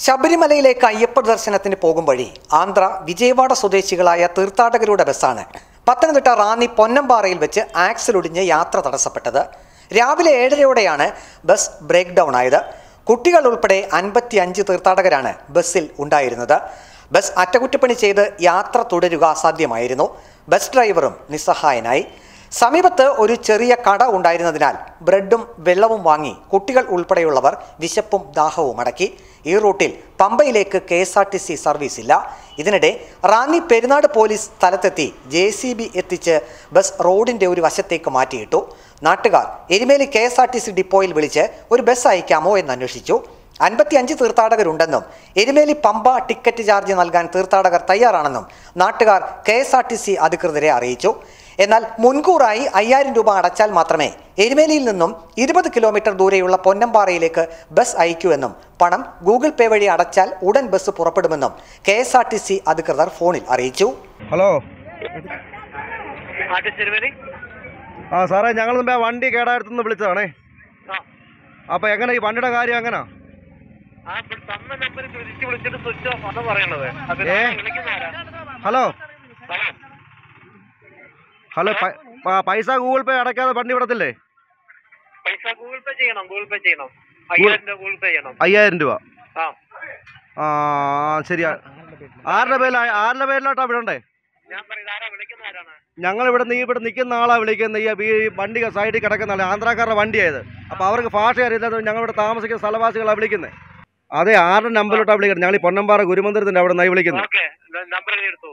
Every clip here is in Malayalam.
ശബരിമലയിലേക്ക് അയ്യപ്പ ദർശനത്തിന് പോകും വഴി ആന്ധ്ര വിജയവാഡ സ്വദേശികളായ തീർത്ഥാടകരുടെ ബസ്സാണ് പത്തനംതിട്ട റാന്നി പൊന്നമ്പാറയിൽ വെച്ച് ആക്സിലൊടിഞ്ഞ് യാത്ര തടസ്സപ്പെട്ടത് രാവിലെ ഏഴരയോടെയാണ് ബസ് ബ്രേക്ക് ഡൗൺ ആയത് കുട്ടികൾ ഉൾപ്പെടെ അൻപത്തി അഞ്ച് തീർത്ഥാടകരാണ് ബസ്സിൽ ഉണ്ടായിരുന്നത് ബസ് അറ്റകുറ്റപ്പണി ചെയ്ത് യാത്ര തുടരുക അസാധ്യമായിരുന്നു ബസ് ഡ്രൈവറും നിസ്സഹായനായി സമീപത്ത് ഒരു ചെറിയ കട ഉണ്ടായിരുന്നതിനാൽ ബ്രെഡും വെള്ളവും വാങ്ങി കുട്ടികൾ ഉൾപ്പെടെയുള്ളവർ വിശപ്പും ദാഹവും അടക്കി ഈ റൂട്ടിൽ പമ്പയിലേക്ക് K S R T C service ഇല്ല ഇതിനിടെ റാന്നി പെരുന്നാട് പോലീസ് സ്ഥലത്തെത്തി ജെ സി ബി എത്തിച്ച് ബസ് റോഡിന്റെ ഒരു വശത്തേക്ക് മാറ്റിയിട്ടു നാട്ടുകാർ Erumeli K S R T C ഡിപ്പോയിൽ വിളിച്ച് ഒരു ബസ് അയക്കാമോ എന്ന് അന്വേഷിച്ചു അൻപത്തിയഞ്ച് തീർത്ഥാടകരുണ്ടെന്നും എരുമേലി പമ്പ ടിക്കറ്റ് ചാർജ് നൽകാൻ തീർത്ഥാടകർ തയ്യാറാണെന്നും നാട്ടുകാർ K S R T C അധികൃതരെ അറിയിച്ചു എന്നാൽ മുൻകൂറായി അയ്യായിരം രൂപ അടച്ചാൽ മാത്രമേ എരുമേലിയിൽ നിന്നും ഇരുപത് കിലോമീറ്റർ ദൂരെയുള്ള പൊന്നമ്പാറയിലേക്ക് ബസ് അയക്കൂവെന്നും പണം ഗൂഗിൾ പേ വഴി അടച്ചാൽ ഉടൻ ബസ് പുറപ്പെടുമെന്നും K S R T C അധികൃതർ ഫോണിൽ അറിയിച്ചു ഹലോ ആദ്യ ചെരുവരി ആ സാറേ ഞങ്ങൾ മുമ്പേ വണ്ടി കേടായിടത്തുനിന്ന് വിളിച്ചതാണേ ആ അപ്പോൾ എങ്ങനെ ഈ വണ്ടിയുടെ കാര്യം എങ്ങനാ ആ ഇപ്പോൾ തന്ന നമ്പർ തിരിച്ച് വിളിച്ചിട്ട് സ്വിച്ച് ഓഫ് ആണ് പറയണത് അത് ഏ? വിളിക്കുന്ന ആരാ ഹലോ ഹലോ ഹലോ പ- ആ, പൈസ ഗൂഗിൾ പേ അടയ്ക്കാതെ വണ്ടി വിടത്തില്ലേ പൈസ ഗൂഗിൾ പേ ചെയ്യണം ഗൂഗിൾ പേ ചെയ്യണം അയ്യായിരം രൂപ ഗൂഗിൾ പേ ചെയ്യണം അയ്യായിരം രൂപ ആ ആ ശരിയാ ആരുടെ പേരിലാ ആരുടെ പേരിലോട്ടാ വിടണ്ടേ ഞാൻ പറയുന്നത് ആരാ വിളിക്കുന്ന ആരാണ് ഞങ്ങൾ ഇവിടെ നീ ഇവിടെ നിൽക്കുന്ന ആളാ വിളിക്കുന്നത് ഈ ഈ വണ്ടി സൈഡിൽ കിടക്കുന്ന ആളെ ആന്ധ്രാക്കാരുടെ വണ്ടിയായത് അപ്പോൾ അവർക്ക് ഭാഷ അറിയില്ലാതെ ഞങ്ങൾ ഇവിടെ താമസിക്കുന്ന സ്ഥലവാസികളാണ് വിളിക്കുന്നത് അതെ ആരുടെ നമ്പറിലോട്ടാണ് വിളിക്കുന്നത് ഞങ്ങൾ ഈ പൊന്നമ്പാറ ഗുരുമന്ദിരത്തിൻ്റെ അവിടെ നിന്നായി വിളിക്കുന്നത് ഓക്കെ നമ്പർ എടുത്തു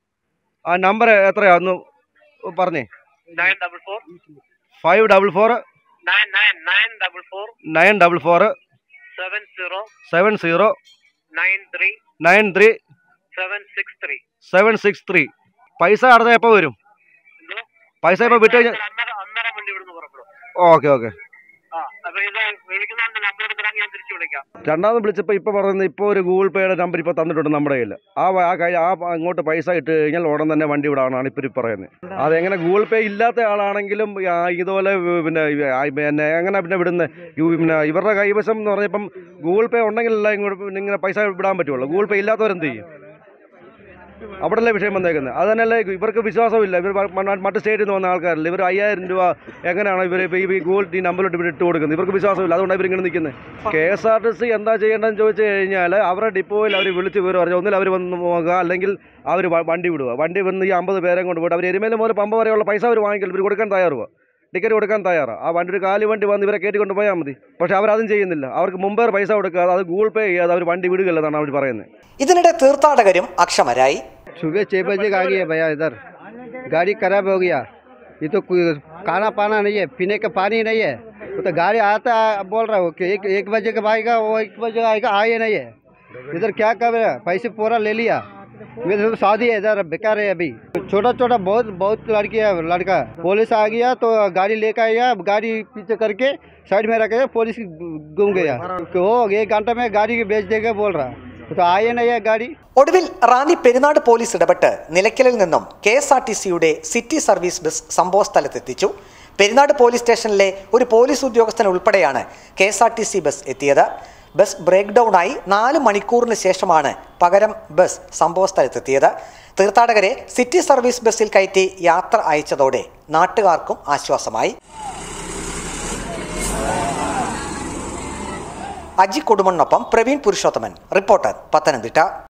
ആ നമ്പർ എത്രയാ ഒന്ന് പറഞ്ഞേ nine double four five double four nine nine nine double four nine double four seven zero seven zero nine three nine three seven six three seven six three പൈസ അടച്ച എപ്പോൾ വരും എന്തോ പൈസ ഇപ്പോൾ വിട്ട് കഴിഞ്ഞാൽ അന്നേരം അന്നേരം വണ്ടി ഇവിടുന്ന് പുറപ്പെടും ഓക്കെ ഓക്കെ ആ അപ്പൊ ഇത് വിളിക്കുന്ന നമ്പർ എടുത്തിട്ട് ഞാൻ തിരിച്ചു വിളിക്കാം രണ്ടാമത് വിളിച്ചപ്പോൾ ഇപ്പോൾ പറയുന്നത് ഇപ്പോൾ ഒരു ഗൂഗിൾ പേയുടെ നമ്പർ ഇപ്പോൾ തന്നിട്ടുണ്ട് നമ്മുടെ കയ്യിൽ ആ വ- ആ കൈ ആ അങ്ങോട്ട് പൈസ ഇട്ട് കഴിഞ്ഞാൽ ഉടൻ തന്നെ വണ്ടി വിടാനാണ് ഇപ്പോൾ ഈ പറയുന്നത് അതെങ്ങനെ ഗൂഗിൾ പേ ഇല്ലാത്ത ആളാണെങ്കിലും ആ, ഇതുപോലെ വ- പിന്നെ ഈ, ആ, പിന്നെ എങ്ങനെ പിന്നെ വിടുന്നത് പിന്നെ ഇവരുടെ കൈവശം എന്ന് പറഞ്ഞപ്പം ഗൂഗിൾ പേ ഉണ്ടെങ്കിലല്ല ഇങ്ങോട്ട് പിന്നെ ഇങ്ങനെ പൈസ വിടാൻ പറ്റുള്ളൂ ഗൂഗിൾ പേ ഇല്ലാത്തവരെന്ത് ചെയ്യും അവിടെയല്ലേ വിഷയം വന്നേക്കുന്നത് അത് തന്നെയല്ലേ ഇവർക്ക് വിശ്വാസമില്ല ഇവർ മ- മറ്റ് സ്റ്റേറ്റിൽ നിന്ന് വന്ന ആൾക്കാരല്ല ഇവർ അയ്യായിരം രൂപ എങ്ങനെയാണ് ഇവർ ഇപ്പോൾ ഈ ഗൂഗിൾ ഈ നമ്പറിലോട്ട് ഇവർ ഇട്ട് കൊടുക്കുന്നത് ഇവർക്ക് വിശ്വാസമില്ല അതുകൊണ്ട് ഇവർ ഇങ്ങനെ നിൽക്കുന്നത് K S R T C എന്താ ചെയ്യേണ്ടതെന്ന് ചോദിച്ചു കഴിഞ്ഞാൽ അവരുടെ ഡിപ്പോയിൽ അവർ വിളിച്ച് വിവരം പറഞ്ഞു ഒന്നിൽ അവർ വന്ന് നോക്കുക അല്ലെങ്കിൽ അവർ വണ്ടി വിടുക വണ്ടി വന്ന് ഈ അമ്പത് പേരെ കൊണ്ട് വിടുക അവർ എരുമേലും മുതൽ പമ്പ വരെയുള്ള പൈസ അവർ വാങ്ങിക്കില്ല ഇവർ കൊടുക്കാൻ തയ്യാറുക ടിക്കറ്റ് കൊടുക്കാൻ തയ്യാറാണ് ആ വണ്ടി ഒരു കാലി വണ്ടി വന്ന് ഇവരെ കയറ്റി കൊണ്ട് പോയാൽ മതി പക്ഷേ അവരതും ചെയ്യുന്നില്ല അവർക്ക് മുമ്പേ പൈസ കൊടുക്കാതെ അത് ഗൂഗിൾ പേ ചെയ്യാതെ അവർ വണ്ടി വിടുകയില്ലെന്നാണ് അവർ പറയുന്നത് ഇതിനിടെ തീർത്ഥാടകരും അക്ഷമരായി सुबह छः बजे का आ गई है भैया इधर गाड़ी खराब हो गया ये तो कोई खाना पाना नहीं है पीने का पानी नहीं है वो तो गाड़ी आता है, बोल रहा हूँ कि एक एक बजे का आएगा वो एक बजे आएगा आए नहीं है इधर क्या कर रहा है पैसे पूरा ले लिया मेरे तो शादी है इधर बेकार है अभी छोटा छोटा बहुत बहुत लड़की है लड़का पुलिस आ गया तो गाड़ी लेकर आया गाड़ी पीछे करके साइड में रख पुलिस घूम गया वो एक घंटा में गाड़ी बेच देगा बोल रहा तो आए नहीं है गाड़ी ഒടുവിൽ റാന്നി പെരുന്നാട് പോലീസ് ഇടപെട്ട് നിലയ്ക്കലിൽ നിന്നും കെ എസ് ആർ ടി സിയുടെ സിറ്റി സർവീസ് ബസ് സംഭവസ്ഥലത്തെത്തിച്ചു പെരുന്നാട് പോലീസ് സ്റ്റേഷനിലെ ഒരു പോലീസ് ഉദ്യോഗസ്ഥൻ ഉൾപ്പെടെയാണ് K S R T C bus എത്തിയത് ബസ് ബ്രേക്ക് ഡൗൺ ആയി നാല് മണിക്കൂറിന് ശേഷമാണ് പകരം ബസ് സംഭവസ്ഥലത്തെത്തിയത് തീർത്ഥാടകരെ സിറ്റി സർവീസ് ബസ്സിൽ കയറ്റി യാത്ര അയച്ചതോടെ നാട്ടുകാർക്കും ആശ്വാസമായി അജി കൊടുമണ്ണൊപ്പം പ്രവീൺ പുരുഷോത്തമൻ റിപ്പോർട്ടർ പത്തനംതിട്ട